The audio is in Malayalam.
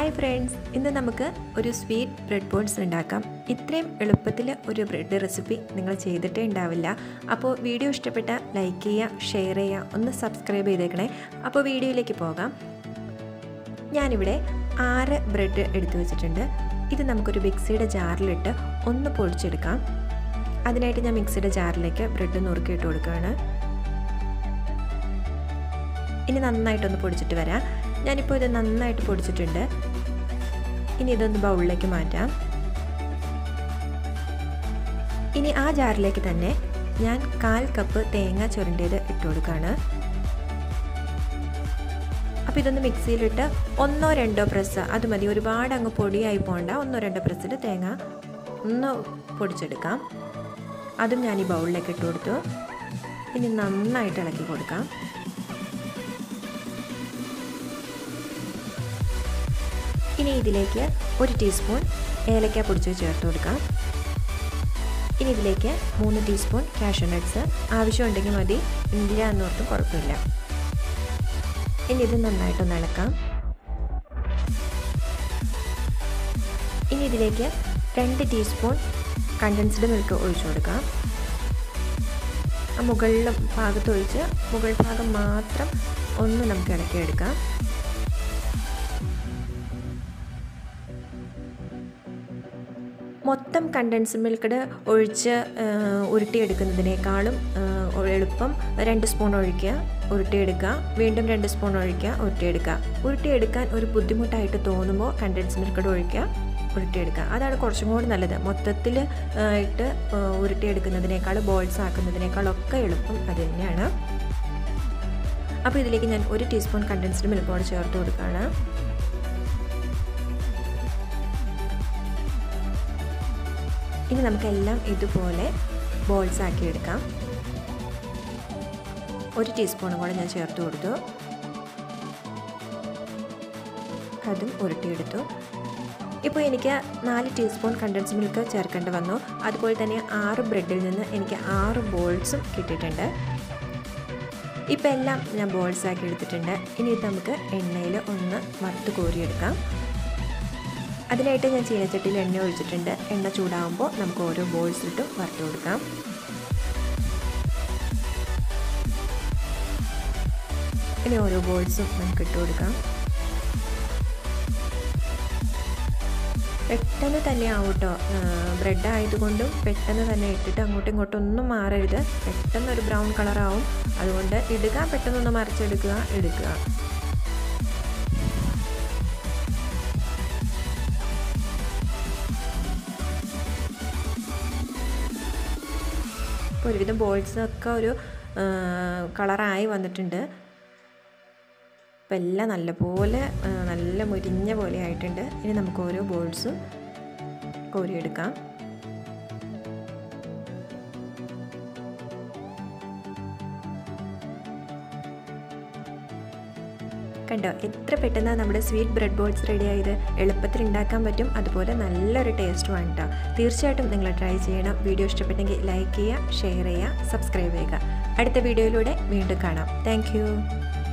ഹായ് ഫ്രണ്ട്സ് ഇന്ന് നമുക്ക് ഒരു സ്വീറ്റ് ബ്രെഡ് ബോൾസ് ഉണ്ടാക്കാം ഇത്രയും എളുപ്പത്തിൽ ഒരു ബ്രെഡ് റെസിപ്പി നിങ്ങൾ ചെയ്തിട്ടേ ഉണ്ടാവില്ല അപ്പോൾ വീഡിയോ ഇഷ്ടപ്പെട്ട ലൈക്ക് ചെയ്യുക ഷെയർ ചെയ്യുക ഒന്ന് സബ്സ്ക്രൈബ് ചെയ്തേക്കണേ അപ്പോൾ വീഡിയോയിലേക്ക് പോകാം ഞാനിവിടെ ആറ് ബ്രെഡ് എടുത്തു വെച്ചിട്ടുണ്ട് ഇത് നമുക്കൊരു മിക്സിയുടെ ജാറിലിട്ട് ഒന്ന് പൊടിച്ചെടുക്കാം അതിനായിട്ട് ഞാൻ മിക്സിയുടെ ജാറിലേക്ക് ബ്രെഡ് നുറുക്കിയിട്ട് കൊടുക്കുകയാണ് ഇനി നന്നായിട്ടൊന്ന് പൊടിച്ചിട്ട് വരാം ഞാനിപ്പോൾ ഇത് നന്നായിട്ട് പൊടിച്ചിട്ടുണ്ട് ഇനി ഇതൊന്ന് ബൗളിലേക്ക് മാറ്റാം ഇനി ആ ജാറിലേക്ക് തന്നെ ഞാൻ കാൽ കപ്പ് തേങ്ങ ചുരണ്ടിയത് ഇട്ട് കൊടുക്കുകയാണ് അപ്പോൾ ഇതൊന്ന് മിക്സിയിലിട്ട് ഒന്നോ രണ്ടോ പ്രസ് അത് മതി ഒരുപാട് അങ്ങ് പൊടിയായി പോകണ്ട ഒന്നോ രണ്ടോ പ്രസ്സിൽ തേങ്ങ ഒന്ന് പൊടിച്ചെടുക്കാം അതും ഞാൻ ഈ ബൗളിലേക്ക് ഇട്ട് കൊടുത്തു ഇനി നന്നായിട്ട് ഇളക്കി കൊടുക്കാം ഇനി ഇതിലേക്ക് ഒരു ടീസ്പൂൺ ഏലക്ക പൊടിച്ച് ചേർത്ത് കൊടുക്കാം ഇനി ഇതിലേക്ക് മൂന്ന് ടീസ്പൂൺ കാഷ്യൂ നട്ട്സ് ആവശ്യമുണ്ടെങ്കിൽ മതി ഇല്ല എന്നോർത്തും കുഴപ്പമില്ല ഇനി ഇത് നന്നായിട്ടൊന്ന് ഇളക്കാം ഇനി ഇതിലേക്ക് രണ്ട് ടീസ്പൂൺ കണ്ടൻസ്ഡ് മിൽക്ക് ഒഴിച്ചു കൊടുക്കാം ആ മുകളിലെ ഭാഗത്ത് ഒഴിച്ച് മുകൾ ഭാഗം മാത്രം ഒന്ന് നമുക്ക് ഇളക്കിയെടുക്കാം മൊത്തം കണ്ടൻസ് മിൽക്കഡ് ഒഴിച്ച് ഉരുട്ടിയെടുക്കുന്നതിനേക്കാളും എളുപ്പം രണ്ട് സ്പൂൺ ഒഴിക്കുക ഉരുട്ടിയെടുക്കുക വീണ്ടും രണ്ട് സ്പൂൺ ഒഴിക്കുക ഉരുട്ടിയെടുക്കുക ഉരുട്ടിയെടുക്കാൻ ഒരു ബുദ്ധിമുട്ടായിട്ട് തോന്നുമ്പോൾ കണ്ടൻസ് മിൽക്കഡ് ഒഴിക്കുക ഉരുട്ടിയെടുക്കുക അതാണ് കുറച്ചും കൂടി നല്ലത് മൊത്തത്തിൽ ആയിട്ട് ഉരുട്ടിയെടുക്കുന്നതിനേക്കാൾ ബോൾസ് ആക്കുന്നതിനേക്കാളൊക്കെ എളുപ്പം അത് തന്നെയാണ് അപ്പോൾ ഇതിലേക്ക് ഞാൻ ഒരു ടീസ്പൂൺ കണ്ടൻസ്ഡ് മിൽക്ക് പൗഡർ ചേർത്ത് കൊടുക്കുകയാണ് ഇനി നമുക്കെല്ലാം ഇതുപോലെ ബോൾസ് ആക്കി എടുക്കാം ഒരു ടീസ്പൂണും കൂടെ ഞാൻ ചേർത്ത് കൊടുത്തു അതും ഉരുട്ടിയെടുത്തു ഇപ്പോൾ എനിക്ക് നാല് ടീസ്പൂൺ കണ്ടൻസ് മിൽക്ക് ചേർക്കേണ്ടി വന്നു അതുപോലെ തന്നെ ആറ് ബ്രെഡിൽ നിന്ന് എനിക്ക് ആറ് ബോൾസും കിട്ടിയിട്ടുണ്ട് ഇപ്പം എല്ലാം ഞാൻ ബോൾസ് ആക്കി എടുത്തിട്ടുണ്ട് ഇനി ഇത് നമുക്ക് എണ്ണയിൽ ഒന്ന് വറുത്ത് കോരിയെടുക്കാം അതിനായിട്ട് ഞാൻ ചീനച്ചട്ടിയിൽ എണ്ണ ഒഴിച്ചിട്ടുണ്ട് എണ്ണ ചൂടാകുമ്പോൾ നമുക്ക് ഓരോ ബോൾസ് ഇട്ട് വറുത്ത് കൊടുക്കാം ഇനി ഓരോ ബോൾസും നമുക്ക് ഇട്ട് കൊടുക്കാം പെട്ടെന്ന് തന്നെ ആവും കേട്ടോ ബ്രെഡ് ആയതുകൊണ്ടും പെട്ടെന്ന് തന്നെ ഇട്ടിട്ട് അങ്ങോട്ടും ഇങ്ങോട്ടും ഒന്നും മാറരുത് പെട്ടെന്ന് ഒരു ബ്രൗൺ കളറാവും അതുകൊണ്ട് ഇടുക പെട്ടെന്നൊന്ന് മറിച്ചെടുക്കുക എടുക്കുക ഇപ്പോൾ ഒരുവിധം ബോൾസൊക്കെ ഒരു കളറായി വന്നിട്ടുണ്ട് ഇപ്പം എല്ലാം നല്ലപോലെ നല്ല മുരിഞ്ഞ പോലെ ആയിട്ടുണ്ട് ഇനി നമുക്ക് ഓരോ ബോൾസും കോരിയെടുക്കാം കണ്ടോ എത്ര പെട്ടെന്ന് നമ്മുടെ സ്വീറ്റ് ബ്രെഡ് ബോൾസ് റെഡി ആയത് എളുപ്പത്തിൽ ഉണ്ടാക്കാൻ പറ്റും അതുപോലെ നല്ലൊരു ടേസ്റ്റുമാണ് കേട്ടോ തീർച്ചയായിട്ടും നിങ്ങൾ ട്രൈ ചെയ്യണം വീഡിയോ ഇഷ്ടപ്പെട്ടെങ്കിൽ ലൈക്ക് ചെയ്യുക ഷെയർ ചെയ്യുക സബ്സ്ക്രൈബ് ചെയ്യുക അടുത്ത വീഡിയോയിലൂടെ വീണ്ടും കാണാം താങ്ക്